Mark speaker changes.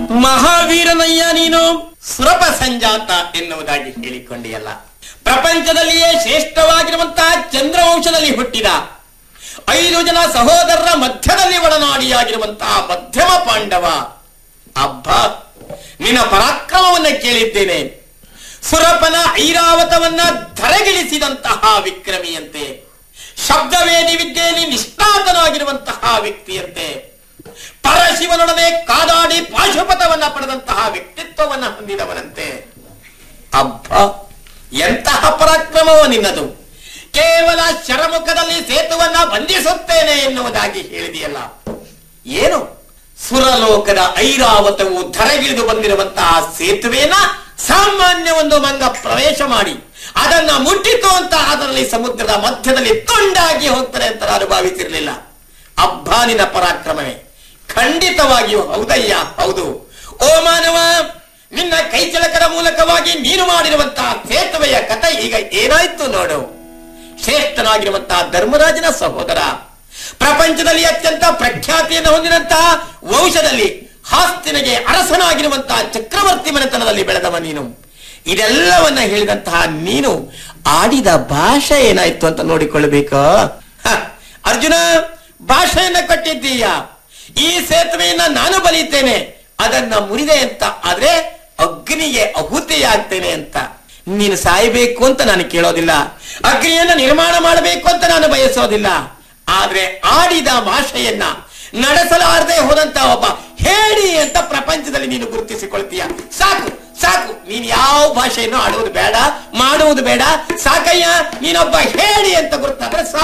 Speaker 1: ಮಹಾವೀರನಯ್ಯ ನೀನು ಸುರಪ ಸಂಜಾತ ಎನ್ನುವುದಾಗಿ ಹೇಳಿಕೊಂಡಿಯಲ್ಲ ಪ್ರಪಂಚದಲ್ಲಿಯೇ ಶ್ರೇಷ್ಠವಾಗಿರುವಂತಹ ಚಂದ್ರವಂಶದಲ್ಲಿ ಹುಟ್ಟಿದ ಐದು ಜನ ಸಹೋದರರ ಮಧ್ಯದಲ್ಲಿ ಒಡನಾಡಿಯಾಗಿರುವಂತಹ ಮಧ್ಯಮ ಪಾಂಡವ ಅಬ್ಬ ನಿನ್ನ ಪರಾಕ್ರಮವನ್ನ ಕೇಳಿದ್ದೇನೆ ಸುರಪನ ಐರಾವತವನ್ನ ಧರೆಗಿಳಿಸಿದಂತಹ ವಿಕ್ರಮಿಯಂತೆ ಶಬ್ದವೇದಿ ವಿದ್ಯೆಯಲ್ಲಿ ನಿಷ್ಣಾತನಾಗಿರುವಂತಹ ವ್ಯಕ್ತಿಯಂತೆ ಪರಶಿವನೊಡನೆ ಕಾದಾಡಿ ಪಾಶುಪತವನ್ನ ಪಡೆದಂತಹ ವ್ಯಕ್ತಿತ್ವವನ್ನ ಹೊಂದಿದವನಂತೆ ಅಬ್ಬ ಎಂತಹ ಪರಾಕ್ರಮವ ನಿನ್ನದು ಕೇವಲ ಶರಮುಖದಲ್ಲಿ ಸೇತುವನ್ನ ಬಂಧಿಸುತ್ತೇನೆ ಎನ್ನುವುದಾಗಿ ಹೇಳಿದೆಯಲ್ಲ ಏನು ಸುರಲೋಕದ ಐರಾವತವು ಧರೆಗಿಳಿದು ಬಂದಿರುವಂತಹ ಸೇತುವೆಯನ್ನ ಸಾಮಾನ್ಯ ಒಂದು ಮಂಗ ಪ್ರವೇಶ ಮಾಡಿ ಅದನ್ನ ಮುಟ್ಟಿತು ಅಂತ ಅದರಲ್ಲಿ ಸಮುದ್ರದ ಮಧ್ಯದಲ್ಲಿ ತುಂಡಾಗಿ ಹೋಗ್ತಾರೆ ಅಂತ ನಾನು ಭಾವಿಸಿರಲಿಲ್ಲ ಅಬ್ಬಾನಿನ ಪರಾಕ್ರಮವೇ ಖಂಡಿತವಾಗಿಯೂ ಹೌದಯ್ಯ ಹೌದು ಓ ಮಾನವ ನಿನ್ನ ಕೈಚಳಕದ ಮೂಲಕವಾಗಿ ನೀನು ಮಾಡಿರುವಂತಹ ಸೇತುವೆಯ ಕಥೆ ಈಗ ಏನಾಯ್ತು ನೋಡು ಶ್ರೇಷ್ಠನಾಗಿರುವಂತಹ ಧರ್ಮರಾಜನ ಸಹೋದರ ಪ್ರಪಂಚದಲ್ಲಿ ಅತ್ಯಂತ ಪ್ರಖ್ಯಾತಿಯನ್ನು ಹೊಂದಿದಂತಹ ವಂಶದಲ್ಲಿ ಹಾಸ್ತಿನಿಗೆ ಅರಸನಾಗಿರುವಂತಹ ಚಕ್ರವರ್ತಿ ಮನೆತನದಲ್ಲಿ ಬೆಳೆದವ ನೀನು ಇದೆಲ್ಲವನ್ನ ಹೇಳಿದಂತಹ ನೀನು ಆಡಿದ ಭಾಷೆ ಏನಾಯ್ತು ಅಂತ ನೋಡಿಕೊಳ್ಳಬೇಕು ಅರ್ಜುನ ಭಾಷೆಯನ್ನ ಕಟ್ಟಿದ್ದೀಯ ಈ ಸೇತುವೆಯನ್ನ ನಾನು ಬಲಿತೇನೆ ಅದನ್ನ ಮುರಿದೆ ಅಂತ ಆದ್ರೆ ಅಗ್ನಿಗೆ ಅಹುತಿಯಾಗ್ತೇನೆ ಅಂತ ನೀನು ಸಾಯಬೇಕು ಅಂತ ನಾನು ಕೇಳೋದಿಲ್ಲ ಅಗ್ನಿಯನ್ನ ನಿರ್ಮಾಣ ಮಾಡಬೇಕು ಅಂತ ನಾನು ಬಯಸೋದಿಲ್ಲ ಆದ್ರೆ ಆಡಿದ ಭಾಷೆಯನ್ನ ನಡೆಸಲಾರದೆ ಹೋದಂತ ಒಬ್ಬ ಹೇಳಿ ಅಂತ ಪ್ರಪಂಚದಲ್ಲಿ ನೀನು ಗುರುತಿಸಿಕೊಳ್ತೀಯ ಸಾಕು ಸಾಕು ನೀನ್ ಯಾವ ಭಾಷೆಯನ್ನು ಆಡುವುದು ಬೇಡ ಮಾಡುವುದು ಬೇಡ ಸಾಕಯ್ಯ ನೀನೊಬ್ಬ ಹೇಳಿ ಅಂತ ಗುರುತಾದ್ರೆ ಸಾಕು